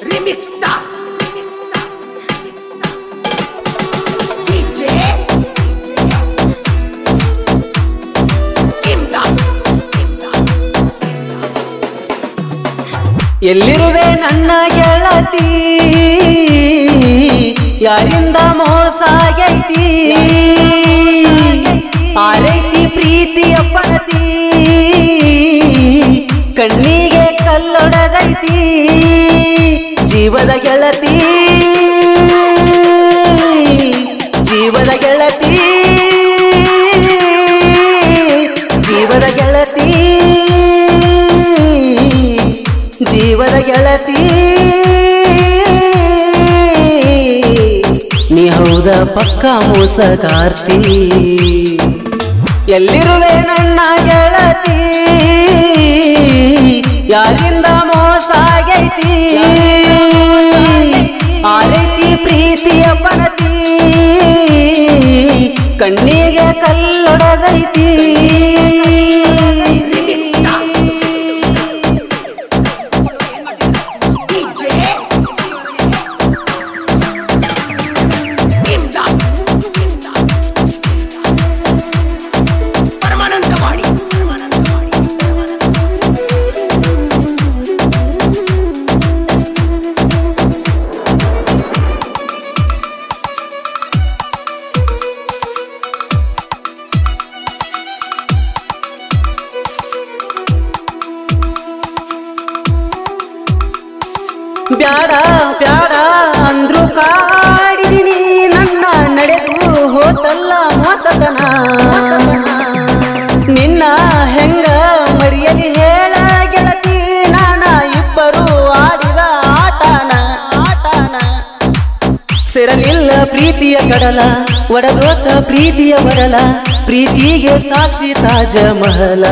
Remix Star. DJ. Imdad. ಎಲ್ಲಿರುವೆ ನನ್ನ ಗೆಳತಿ ಯಾರಿಂದ ಮೋಸ ಆಗೈತಿ ಆರೈತಿ ಪ್ರೀತಿಯ ಪಣತಿ ಕಣ್ಣಿಗೆ ಕಲ್ಲೊಡದೈತಿ ಜೀವದ ಗೆಳತಿ ಜೀವದ ಗೆಳತಿ ಜೀವದ ಗೆಳತಿ ಜೀವದ ಗೆಳತಿ ನೀ ಹೌದ ಪಕ್ಕ ಮೋಸಗಾರ್ತಿ ಎಲ್ಲಿರುವೆ ನನ್ನ ಗೆಳತಿ ಯಾರಿಂದ ಮೋಸ ಆಗೈತಿ ಆರೈತಿ ಪ್ರೀತಿಯ ಪಣತಿ ಕಣ್ಣಿಗೆ ಕಲ್ಲೊಡದೈತಿ DJ. Imdad. ಪರಮಾನಂದವಾಡಿ ಪರಮಾನಂದವಾಡಿ ಬ್ಯಾಡ ಬ್ಯಾಡ ಅಂದ್ರು ಕಾಡಿದಿನಿ ನನ್ನ ನಡೆದು ಹೋತಲ್ಲ ಮೋಸತನ ನಿನ್ನ ಹೆಂಗ ಮರಿಯಲಿ ಹೇಳ ಗೆಳತಿ ನಾನ ಇಬ್ಬರು ಆಡಿದ ಆಟನ ಆಟನ ಸೇರಲಿಲ್ಲ ಪ್ರೀತಿಯ ಕಡಲ ಒಡದೋತ ಪ್ರೀತಿಯ ಬರಲ ಪ್ರೀತಿಗೆ ಸಾಕ್ಷಿ ತಾಜ ಮಹಲ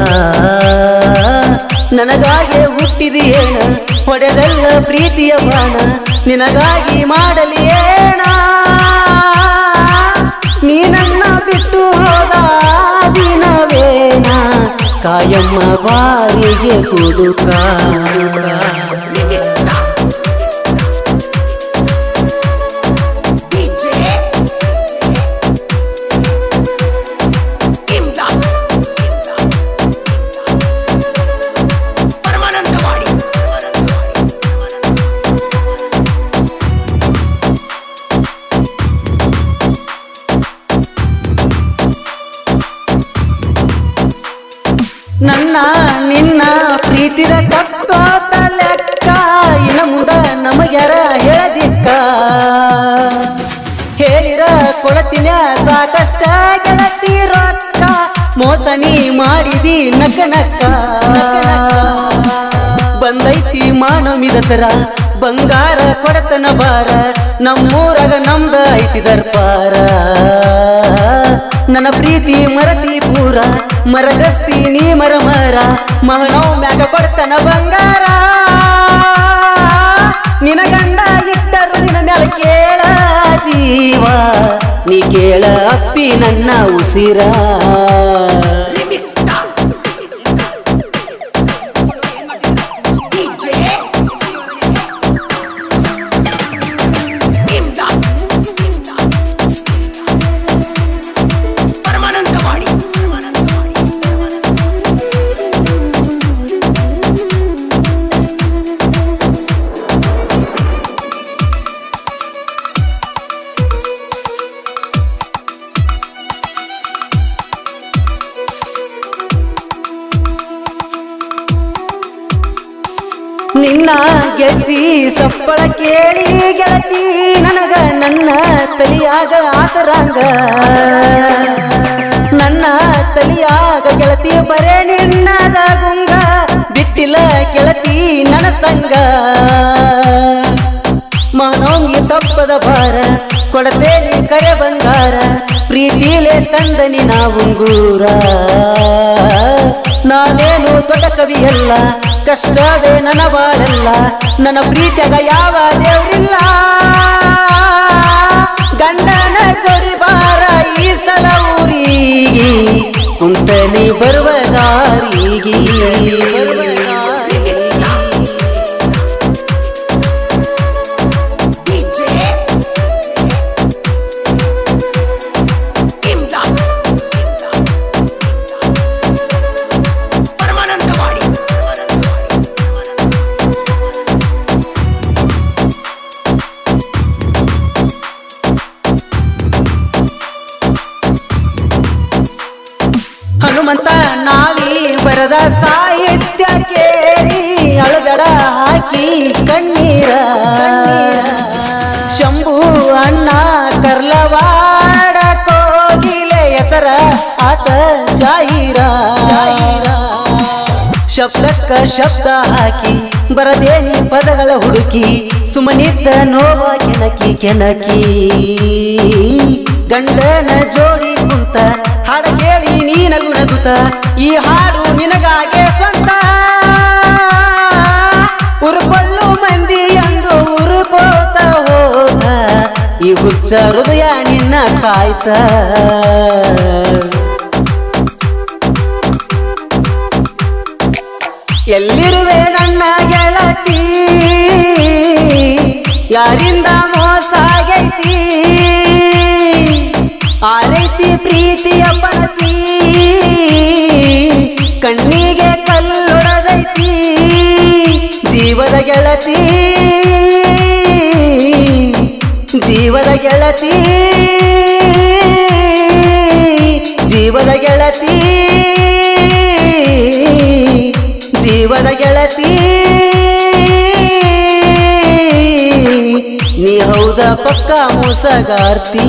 ನನಗಾಗಿ ಹುಟ್ಟಿದೆಯೇನ ಹೊಡೆದಲ್ಲ ಪ್ರೀತಿಯ ಬಾಣ ನಿನಗಾಗಿ ಮಾಡಲಿ ಏನ ನೀ ನನ್ನ ಬಿಟ್ಟು ಹೋದ ದಿನವೇನ ಕಾಯಮ್ಮ ಬಾರಿಗೆ ಹುಡುಕ Remix Star. DJ. Imdad. Paramanandawadi ನನ್ನ ನಿನ್ನ ಪ್ರೀತಿರ ತಪ್ಪೋತ ಲೆಕ್ಕ ಇನ ಮುದ ನಮಗ್ಯಾರ ಹೇಳದಿಕ್ಕ ಹೇಳಿರ ಕೊಡತಿನ ಸಾಕಷ್ಟ ಗೆಳತಿ ರೊಕ್ಕ ಮೋಸ ನೀ ಮಾಡಿದಿ ನಕ ನಕ್ಕ ಬಂದೈತಿ ಮಾನವಿ ದಸರ ಬಂಗಾರ ಕೊಡತನ ಬಾರ ನಮ್ಮೂರಾಗ ನಮ್ದ ಐತಿ ದರ್ಪಾರ ನನ್ನ ಪ್ರೀತಿ ಮರತಿ ಪೂರ ಮರಗಸ್ತಿ ನೀ ಮರ ಮರ ಮಹನವ್ ಮ್ಯಾಗ ಕೊಡ್ತನ ಬಂಗಾರ ನಿನ ಗಂಡ ಇಟ್ಟರು ನಿನ ಮ್ಯಾಲ ಕೇಳ ಜೀವ ನೀ ಕೇಳ ಅಪ್ಪಿ ನನ್ನ ಉಸಿರ Remix Star. DJ. Imdad. Paramanandawadi Paramanandawadi ನಿನ್ನ ಗೆಜ್ಜಿ ಸಪ್ಪಳ ಕೇಳಿ ಗೆಳತಿ ನನಗ ನನ್ನ ತಲಿಯಾಗ ಆತರಂಗ ನನ್ನ ತಲಿಯಾಗ ಗೆಳತಿ ಬರೇ ನಿನ್ನದ ಗುಂಗ ಬಿಟ್ಟಿಲ್ಲ ಗೆಳತಿ ನನ್ನ ಸಂಗ ಮನೋಂಗಿ ತಪ್ಪದ ಭಾರ ಕೊಡತೇನಿ ಕರೆ ಬಂಗಾರ ಪ್ರೀತಿಲೇ ತಂದನಿ ನಾವುಂಗೂರ ನಾನೇನು ದೊಡ್ಡ ಕವಿಯಲ್ಲ ಕಷ್ಟವೇ ನನ್ನ ಬಾಳಲ್ಲ ನನ್ನ ಪ್ರೀತಿಯಾಗ ಯಾವ ದೇವ್ರಿಲ್ಲ ಗಂಡನ ಜೋಡಿ ಬಾರ ಈ ಸಲ ಊರಿಗೆ ಕುಂತನಿ ಬರುವ ದಾರಿಗೆ Remix Star. ಶಂಭು ಅಣ್ಣ ಕರ್ಲವಾಡ ಕೋಗಿಲೆ ಹೆಸರ ಆತ ಜಾಯಿರ ಶಬ್ದಕ್ಕ ಶಬ್ದ ಹಾಕಿ ಬರದೇನಿ ಪದಗಳ ಹುಡುಕಿ ಸುಮನಿದ್ದ ನೋವ ಕೆನಕಿ ಕೆನಕಿ ಗಂಡನ ಜೋಡಿ ಕುಂತ ಹಾಡ ಕೇಳಿ ನೀ ನಗು ನಗುತ್ತ ಈ ಹಾಡು ನಿನಗಾಗೆ ಸ್ವಂತ ಉರುಕೊಳ್ಳು ಮಂದಿ ಎಂದು ಉರುಕೋತ ಹೋದ ಈ ಹುಚ್ಚ ಹೃದಯ ನಿನ್ನ ಕಾಯ್ತ ಎಲ್ಲಿರುವೆ ನನ್ನ ಗೆಳತಿ ಯಾರಿಂದ ಮೋಸ ಆಗೈತಿ ಆರೈತಿ ಪ್ರೀತಿಯ ಪಣತಿ ಕಣ್ಣಿಗೆ ಕಲ್ಲೊಡದೈತಿ ಜೀವದ ಗೆಳತಿ ಜೀವದ ಗೆಳತಿ ಜೀವದ ಗೆಳತಿ ಜೀವದ ಗೆಳತಿ ನೀ ಹೌದ ಪಕ್ಕ ಮೋಸಗಾರ್ತಿ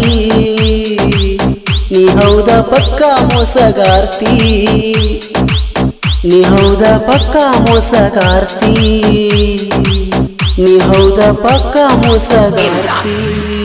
ನೀ ಹೌದ ಪಕ್ಕ ಮೋಸಗಾರ್ತಿ ನೀ ಹೌದ ಪಕ್ಕ ಮೋಸಗಾರ್ತಿ ನೀ ಹೌದ ಪಕ್ಕ ಮೋಸಗಾರ್ತಿ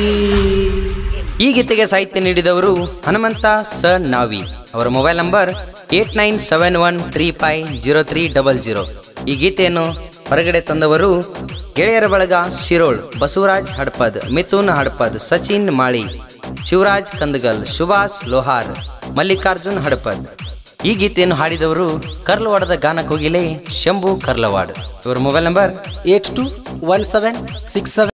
ಈ ಗೀತೆಗೆ ಸಾಹಿತ್ಯ ನೀಡಿದವರು ಹನುಮಂತ ಸ ನಾವಿ ಅವರ mobile number eight nine seven one three five zero three double zero ಈ ಗೀತೆಯನ್ನು ಹೊರಗಡೆ ತಂದವರು ಗೆಳೆಯರ ಬಳಗ ಶಿರೋಳ್ ಬಸವರಾಜ್ ಹಡ್ಪದ್ ಮಿಥುನ್ ಹಡ್ಪದ್ ಸಚಿನ್ ಮಾಳಿ ಶಿವರಾಜ್ ಕಂದಗಲ್ ಸುಭಾಷ್ ಲೋಹಾರ್ ಮಲ್ಲಿಕಾರ್ಜುನ್ ಹಡ್ಪದ್ ಈ ಗೀತೆಯನ್ನು ಹಾಡಿದವರು ಕರ್ಲವಾಡದ ಗಾನ ಕೋಗಿಲೆ ಶಂಭು ಕರ್ಲವಾಡ್ ಇವರ mobile number eight two one seven six seven